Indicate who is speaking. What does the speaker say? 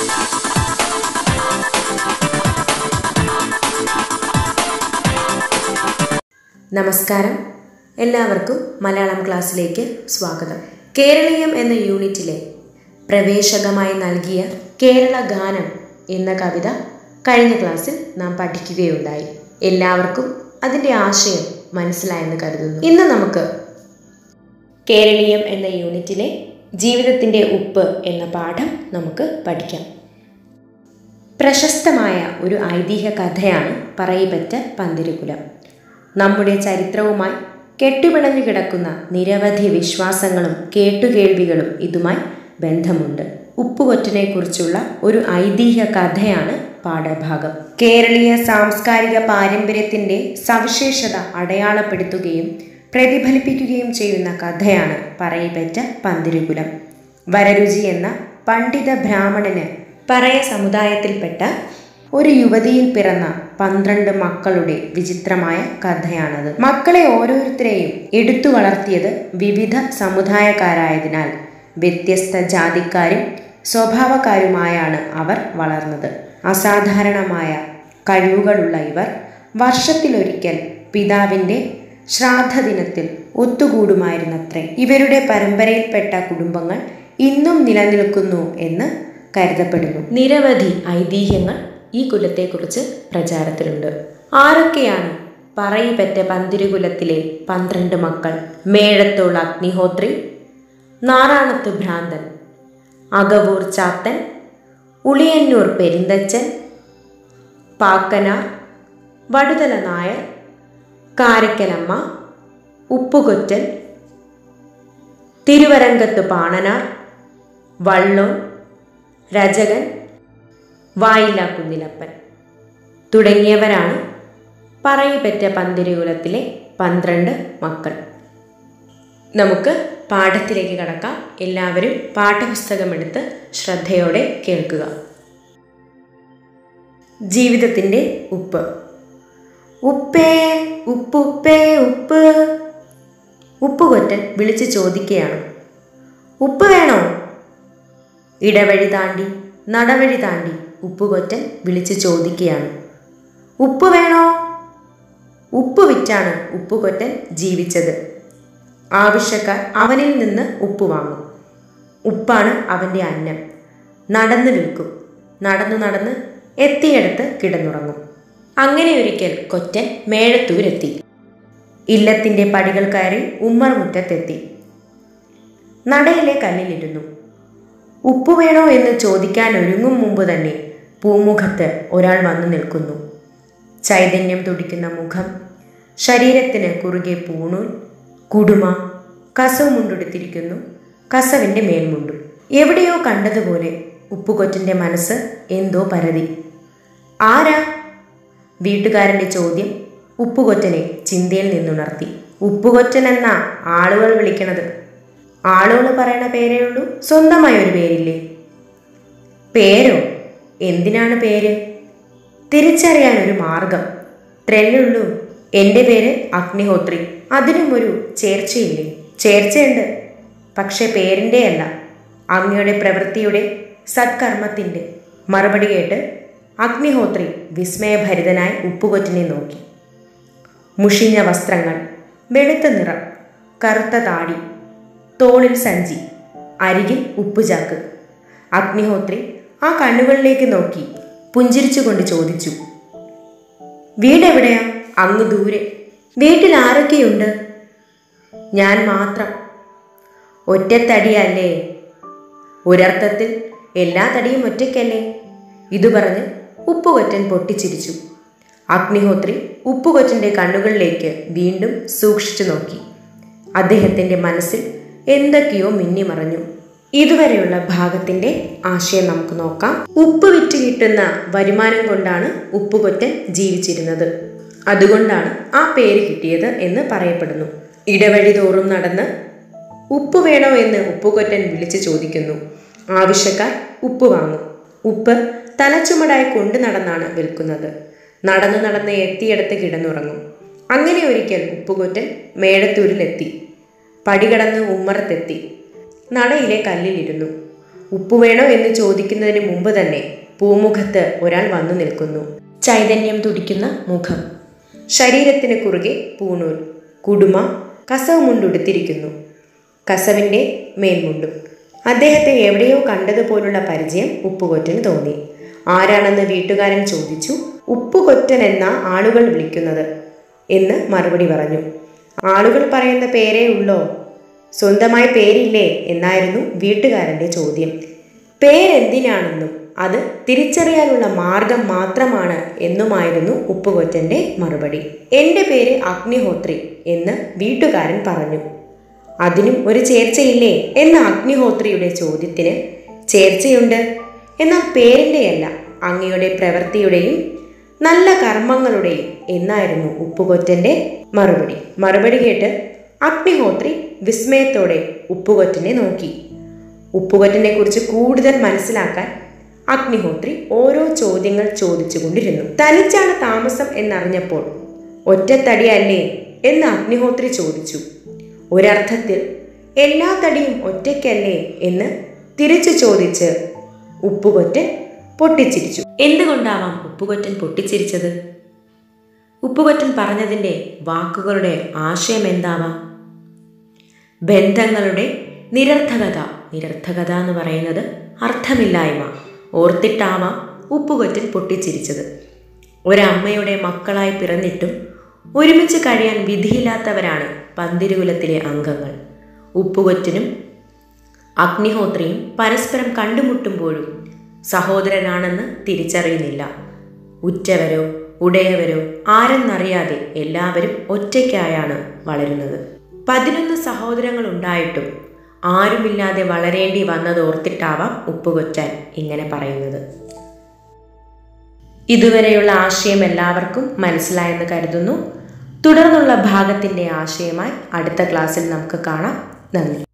Speaker 1: നമസ്കാരം എല്ലാവർക്കും മലയാളം ക്ലാസ്സിലേക്ക് സ്വാഗതം കേരളീയം എന്ന യൂണിറ്റിലെ പ്രവേശകമായി നൽകിയ കേരള ഗാനം എന്ന കവിത കഴിഞ്ഞ ക്ലാസ്സിൽ നാം പഠിക്കുകയുണ്ടായി എല്ലാവർക്കും അതിൻ്റെ ആശയം മനസ്സിലായെന്ന് കരുതുന്നു ഇന്ന് നമുക്ക് കേരളീയം എന്ന യൂണിറ്റിലെ ജീവിതത്തിൻ്റെ ഉപ്പ് എന്ന പാഠം നമുക്ക് പഠിക്കാം പ്രശസ്തമായ ഒരു ഐതിഹ്യ കഥയാണ് പറയിപ്പറ്റ പന്തിരുകുലം നമ്മുടെ ചരിത്രവുമായി കെട്ടുപിണഞ്ഞു കിടക്കുന്ന നിരവധി വിശ്വാസങ്ങളും കേട്ടുകേൾവികളും ഇതുമായി ബന്ധമുണ്ട് ഉപ്പുകൊറ്റനെക്കുറിച്ചുള്ള ഒരു ഐതിഹ്യ കഥയാണ് പാഠഭാഗം കേരളീയ സാംസ്കാരിക പാരമ്പര്യത്തിൻ്റെ സവിശേഷത അടയാളപ്പെടുത്തുകയും പ്രതിഫലിപ്പിക്കുകയും ചെയ്യുന്ന കഥയാണ് പറയിപ്പറ്റ പന്തിരുകുലം വരരുചി എന്ന പണ്ഡിത ബ്രാഹ്മണന് പറയ സമുദായത്തിൽപ്പെട്ട ഒരു യുവതിയിൽ പിറന്ന പന്ത്രണ്ട് മക്കളുടെ വിചിത്രമായ കഥയാണത് മക്കളെ ഓരോരുത്തരെയും എടുത്തു വളർത്തിയത് വിവിധ സമുദായക്കാരായതിനാൽ വ്യത്യസ്ത ജാതിക്കാരും സ്വഭാവക്കാരുമായാണ് അവർ വളർന്നത് അസാധാരണമായ കഴിവുകളുള്ള ഇവർ വർഷത്തിലൊരിക്കൽ പിതാവിൻ്റെ ശ്രാദ്ധ ദിനത്തിൽ ഒത്തുകൂടുമായിരുന്നത്രേ ഇവരുടെ പരമ്പരയിൽപ്പെട്ട കുടുംബങ്ങൾ ഇന്നും നിലനിൽക്കുന്നു എന്ന് കരുതപ്പെടുന്നു നിരവധി ഐതിഹ്യങ്ങൾ ഈ കുലത്തെക്കുറിച്ച് പ്രചാരത്തിലുണ്ട് ആരൊക്കെയാണ് പറയിപ്പറ്റ പന്തിരുകുലത്തിലെ പന്ത്രണ്ട് മക്കൾ മേഴത്തോൾ അഗ്നിഹോത്രി നാറാണത്ത് ഭ്രാന്തൻ അകവൂർ ചാത്തൻ ഉളിയന്നൂർ പെരിന്തച്ചൻ പാക്കനാർ വടുതല നായർ കാരക്കലമ്മ ഉപ്പുകൊറ്റൻ തിരുവരങ്കത്ത് പാണനാർ വള്ളോൻ രജകൻ വായില്ല കുന്നിലപ്പൻ തുടങ്ങിയവരാണ് പറയിപ്പറ്റ പന്തിരുകുലത്തിലെ പന്ത്രണ്ട് മക്കൾ നമുക്ക് പാഠത്തിലേക്ക് കടക്കാം എല്ലാവരും പാഠപുസ്തകമെടുത്ത് ശ്രദ്ധയോടെ കേൾക്കുക ജീവിതത്തിൻ്റെ ഉപ്പ് ഉപ്പേ ഉപ്പുപ്പേ ഉപ്പ് ഉപ്പുകൊറ്റൻ വിളിച്ചു ചോദിക്കുകയാണ് ഉപ്പ് വേണോ ഇടവഴി താണ്ടി നടവഴി താണ്ടി ഉപ്പുകൊറ്റൻ വിളിച്ചു ചോദിക്കുകയാണ് ഉപ്പ് വേണോ ഉപ്പ് വിറ്റാണ് ഉപ്പുകൊറ്റൻ ജീവിച്ചത് ആവശ്യക്കാർ അവനിൽ നിന്ന് ഉപ്പ് വാങ്ങും ഉപ്പാണ് അവൻ്റെ അന്നം നടന്നു വിൽക്കും നടന്നു നടന്ന് എത്തിയെടുത്ത് കിടന്നുറങ്ങും അങ്ങനെ ഒരിക്കൽ കൊറ്റൻ മേഴത്തൂരെത്തി ഇല്ലത്തിൻ്റെ പടികൾ കയറി ഉമ്മർ മുറ്റത്തെത്തി നടയിലെ കല്ലിലിരുന്നു ഉപ്പ് വേണോ എന്ന് ചോദിക്കാൻ ഒരുങ്ങും മുമ്പ് തന്നെ പൂമുഖത്ത് ഒരാൾ വന്നു നിൽക്കുന്നു ചൈതന്യം തുടിക്കുന്ന മുഖം ശരീരത്തിന് കുറുകെ പൂണൂൽ കുടുമ കസവ് മുണ്ടെടുത്തിരിക്കുന്നു കസവിൻ്റെ മേൽമുണ്ടും എവിടെയോ കണ്ടതുപോലെ ഉപ്പുകൊറ്റൻ്റെ മനസ്സ് എന്തോ പരതി ആരാ വീട്ടുകാരൻ്റെ ചോദ്യം ഉപ്പുകൊറ്റനെ ചിന്തയിൽ നിന്നുണർത്തി ഉപ്പുകൊറ്റൻ എന്ന ആളുകൾ വിളിക്കണത് ആളുകൾ പറയണ പേരേ ഉള്ളൂ സ്വന്തമായ ഒരു പേരില്ലേ പേരോ എന്തിനാണ് പേര് തിരിച്ചറിയാൻ ഒരു മാർഗം ത്രെല്ലുള്ളൂ എൻ്റെ പേര് അഗ്നിഹോത്രി അതിനും ഒരു ചേർച്ചയില്ലേ ചേർച്ചയുണ്ട് പക്ഷെ പേരിൻ്റെ അല്ല അങ്ങയുടെ പ്രവൃത്തിയുടെ സത്കർമ്മത്തിൻ്റെ മറുപടി കേട്ട് അഗ്നിഹോത്രി വിസ്മയഭരിതനായി ഉപ്പുകൊറ്റിനെ നോക്കി മുഷിഞ്ഞ വസ്ത്രങ്ങൾ വെളുത്ത നിറം കറുത്ത താടി തോളിൽ സഞ്ചി അരികിൽ ഉപ്പുചാക്ക് അഗ്നിഹോത്രി ആ കണ്ണുകളിലേക്ക് നോക്കി പുഞ്ചിരിച്ചുകൊണ്ട് ചോദിച്ചു വീടെവിടെയാ അങ്ങ് ദൂരെ വീട്ടിൽ ആരൊക്കെയുണ്ട് ഞാൻ മാത്രം ഒറ്റത്തടിയല്ലേ ഒരർത്ഥത്തിൽ എല്ലാ തടിയും ഒറ്റയ്ക്കല്ലേ ഇത് പറഞ്ഞ് ഉപ്പുകൊറ്റൻ പൊട്ടിച്ചിരിച്ചു അഗ്നിഹോത്രി ഉപ്പുകൊറ്റൻ്റെ കണ്ണുകളിലേക്ക് വീണ്ടും സൂക്ഷിച്ചു നോക്കി അദ്ദേഹത്തിൻ്റെ മനസ്സിൽ എന്തൊക്കെയോ മിന്നിമറഞ്ഞു ഇതുവരെയുള്ള ഭാഗത്തിന്റെ ആശയം നമുക്ക് നോക്കാം ഉപ്പ് വിറ്റ് കിട്ടുന്ന വരുമാനം കൊണ്ടാണ് ഉപ്പുകൊറ്റൻ ജീവിച്ചിരുന്നത് അതുകൊണ്ടാണ് ആ പേര് കിട്ടിയത് എന്ന് പറയപ്പെടുന്നു ഇടവഴി തോറും നടന്ന് ഉപ്പ് വേണോ എന്ന് ഉപ്പുകൊറ്റൻ വിളിച്ചു ചോദിക്കുന്നു ആവശ്യക്കാർ ഉപ്പ് വാങ്ങും ഉപ്പ് തലച്ചുമടായി കൊണ്ടു നടന്നാണ് വിൽക്കുന്നത് നടന്നു നടന്ന് എത്തിയെടുത്ത് കിടന്നുറങ്ങും അങ്ങനെ ഒരിക്കൽ ഉപ്പുകൊറ്റൻ മേടത്തൂരിലെത്തി പടികടന്ന് ഉമ്മറത്തെത്തി നടയിലെ കല്ലിലിരുന്നു ഉപ്പ് വേണോ എന്ന് ചോദിക്കുന്നതിന് മുമ്പ് തന്നെ പൂമുഖത്ത് ഒരാൾ വന്നു നിൽക്കുന്നു ചൈതന്യം തുടിക്കുന്ന മുഖം ശരീരത്തിന് കുറുകെ പൂണൂൽ കുടുമ കസവ് മുണ്ടുടുത്തിരിക്കുന്നു കസവിൻ്റെ മേൽമുണ്ടും അദ്ദേഹത്തെ എവിടെയോ കണ്ടതുപോലുള്ള പരിചയം ഉപ്പുകൊറ്റന് തോന്നി ആരാണെന്ന് വീട്ടുകാരൻ ചോദിച്ചു ഉപ്പുകൊറ്റൻ എന്ന ആളുകൾ വിളിക്കുന്നത് എന്ന് മറുപടി പറഞ്ഞു ആളുകൾ പറയുന്ന പേരേ ഉള്ളോ സ്വന്തമായി പേരില്ലേ എന്നായിരുന്നു വീട്ടുകാരൻ്റെ ചോദ്യം പേരെന്തിനാണെന്നും അത് തിരിച്ചറിയാനുള്ള മാർഗം മാത്രമാണ് എന്നുമായിരുന്നു ഉപ്പുകൊറ്റൻ്റെ മറുപടി എൻ്റെ പേര് അഗ്നിഹോത്രി എന്ന് വീട്ടുകാരൻ പറഞ്ഞു അതിനും ഒരു ചേർച്ചയില്ലേ എന്ന അഗ്നിഹോത്രിയുടെ ചോദ്യത്തിന് ചേർച്ചയുണ്ട് എന്നാൽ പേരിൻ്റെയല്ല അങ്ങയുടെ പ്രവൃത്തിയുടെയും നല്ല കർമ്മങ്ങളുടെയും എന്നായിരുന്നു ഉപ്പുകൊറ്റൻ്റെ മറുപടി മറുപടി കേട്ട് അഗ്നിഹോത്രി വിസ്മയത്തോടെ ഉപ്പുകൊറ്റനെ നോക്കി ഉപ്പുകൊറ്റനെ കുറിച്ച് കൂടുതൽ മനസ്സിലാക്കാൻ അഗ്നിഹോത്രി ഓരോ ചോദ്യങ്ങൾ ചോദിച്ചുകൊണ്ടിരുന്നു തനിച്ചാണ് താമസം എന്നറിഞ്ഞപ്പോൾ ഒറ്റത്തടിയല്ലേ എന്ന് അഗ്നിഹോത്രി ചോദിച്ചു ഒരർത്ഥത്തിൽ എല്ലാ തടിയും ഒറ്റയ്ക്കല്ലേ എന്ന് തിരിച്ചു ചോദിച്ച് ഉപ്പുകൊറ്റൻ പൊട്ടിച്ചിരിച്ചു എന്തുകൊണ്ടാവാം ഉപ്പുകൊറ്റൻ പൊട്ടിച്ചിരിച്ചത് ഉപ്പുകൊറ്റൻ പറഞ്ഞതിൻ്റെ വാക്കുകളുടെ ആശയം എന്താവാം ബന്ധങ്ങളുടെ നിരർത്ഥകത നിരർത്ഥകത എന്ന് പറയുന്നത് അർത്ഥമില്ലായ്മ ഓർത്തിട്ടാവാം ഉപ്പുകൊറ്റൻ പൊട്ടിച്ചിരിച്ചത് ഒരമ്മയുടെ മക്കളായി പിറന്നിട്ടും ഒരുമിച്ച് കഴിയാൻ വിധിയില്ലാത്തവരാണ് പന്തിരുകുലത്തിലെ അംഗങ്ങൾ ഉപ്പുകൊറ്റനും അഗ്നിഹോത്രിയും പരസ്പരം കണ്ടുമുട്ടുമ്പോഴും സഹോദരനാണെന്ന് തിരിച്ചറിയുന്നില്ല ഉറ്റവരോ ഉടയവരോ ആരെന്നറിയാതെ എല്ലാവരും ഒറ്റയ്ക്കായാണ് വളരുന്നത് പതിനൊന്ന് സഹോദരങ്ങൾ ഉണ്ടായിട്ടും ആരുമില്ലാതെ വളരേണ്ടി വന്നതോർത്തിട്ടാവാം ഉപ്പുകൊറ്റാൻ ഇങ്ങനെ പറയുന്നത് ഇതുവരെയുള്ള ആശയം എല്ലാവർക്കും മനസ്സിലായെന്ന് കരുതുന്നു തുടർന്നുള്ള ഭാഗത്തിൻ്റെ ആശയമായി അടുത്ത ക്ലാസ്സിൽ നമുക്ക് കാണാം നന്ദി